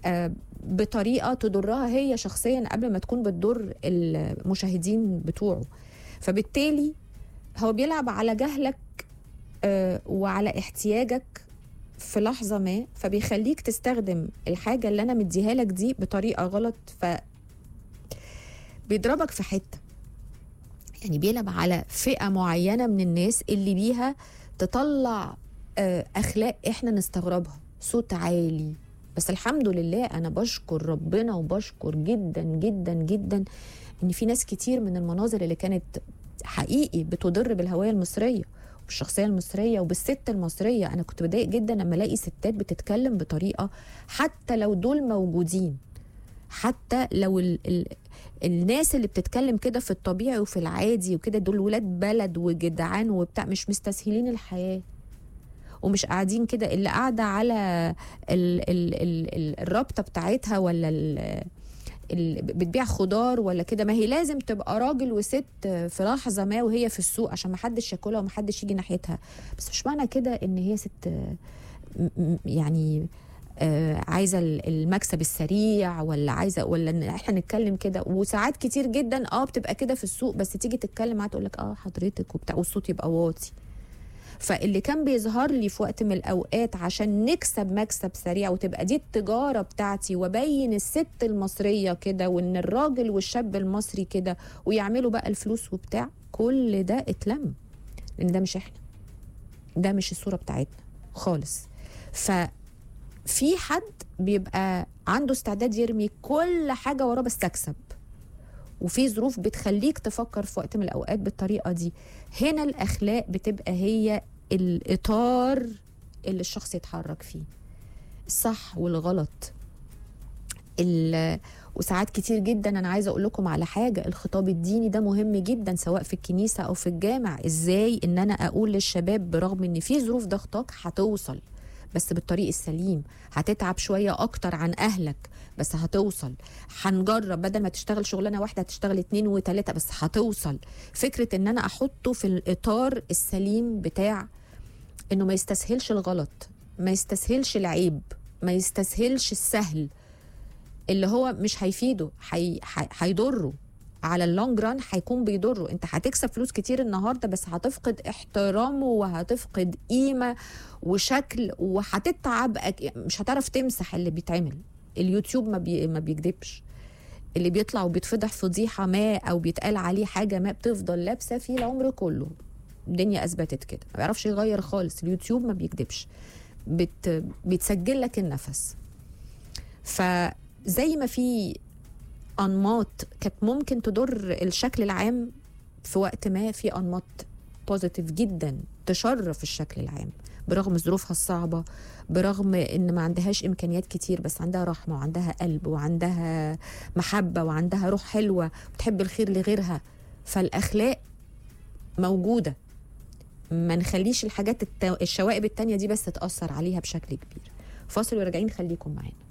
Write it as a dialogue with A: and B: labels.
A: آه، بطريقه تضرها هي شخصيا قبل ما تكون بتضر المشاهدين بتوعه فبالتالي هو بيلعب على جهلك آه، وعلى احتياجك في لحظة ما فبيخليك تستخدم الحاجة اللي أنا مديها لك دي بطريقة غلط ف بيضربك في حتة يعني بيلعب على فئة معينة من الناس اللي بيها تطلع آه، أخلاق إحنا نستغربها صوت عالي بس الحمد لله أنا بشكر ربنا وبشكر جدا جدا جدا إن في ناس كتير من المناظر اللي كانت حقيقي بتضر بالهوية المصرية بالشخصيه المصريه وبالست المصريه انا كنت بضايق جدا لما الاقي ستات بتتكلم بطريقه حتى لو دول موجودين حتى لو ال ال الناس اللي بتتكلم كده في الطبيعي وفي العادي وكده دول ولاد بلد وجدعان وبتاع مش مستسهلين الحياه ومش قاعدين كده اللي قاعده على ال ال ال ال الرابطه بتاعتها ولا ال ال- بتبيع خضار ولا كده ما هي لازم تبقى راجل وست في لحظه ما وهي في السوق عشان ما حدش ياكلها وما حدش يجي ناحيتها بس مش معنى كده ان هي ست م- م- يعني آه، عايزه ال- المكسب السريع ولا عايزه ولا ان احنا نتكلم كده وساعات كتير جدا اه بتبقى كده في السوق بس تيجي تتكلم معاها تقول لك اه حضرتك وبتاع والصوت يبقى واطي فاللي كان بيظهر لي في وقت من الاوقات عشان نكسب مكسب سريع وتبقى دي التجاره بتاعتي وابين الست المصريه كده وان الراجل والشاب المصري كده ويعملوا بقى الفلوس وبتاع كل ده اتلم لان ده مش احنا ده مش الصوره بتاعتنا خالص ففي حد بيبقى عنده استعداد يرمي كل حاجه وراه بس تكسب وفي ظروف بتخليك تفكر في وقت من الاوقات بالطريقه دي هنا الاخلاق بتبقى هي الاطار اللي الشخص يتحرك فيه الصح والغلط ال- وساعات كتير جدا انا عايزه اقول لكم على حاجه الخطاب الديني ده مهم جدا سواء في الكنيسه او في الجامع ازاي ان انا اقول للشباب برغم ان في ظروف ضغطك هتوصل بس بالطريق السليم هتتعب شويه اكتر عن اهلك بس هتوصل هنجرب بدل ما تشتغل شغلانه واحده هتشتغل اتنين وتلاته بس هتوصل فكره ان انا احطه في الاطار السليم بتاع انه ما يستسهلش الغلط ما يستسهلش العيب ما يستسهلش السهل اللي هو مش هيفيده هي- هي- هيضره على اللونج ران هيكون بيضره انت هتكسب فلوس كتير النهارده بس هتفقد احترامه وهتفقد قيمه وشكل وهتتعب أك- مش هتعرف تمسح اللي بيتعمل اليوتيوب ما, بي ما بيكذبش اللي بيطلع وبيتفضح فضيحه ما او بيتقال عليه حاجه ما بتفضل لابسه فيه العمر كله الدنيا اثبتت كده ما بيعرفش يغير خالص اليوتيوب ما بيكذبش بت بيتسجل لك النفس فزي ما في انماط كانت ممكن تضر الشكل العام في وقت ما في انماط بوزيتيف جدا تشرف الشكل العام برغم ظروفها الصعبة برغم ان ما عندهاش امكانيات كتير بس عندها رحمة وعندها قلب وعندها محبة وعندها روح حلوة وتحب الخير لغيرها فالاخلاق موجودة ما نخليش الحاجات الت... الشوائب التانية دي بس تأثر عليها بشكل كبير فاصل وراجعين خليكم معانا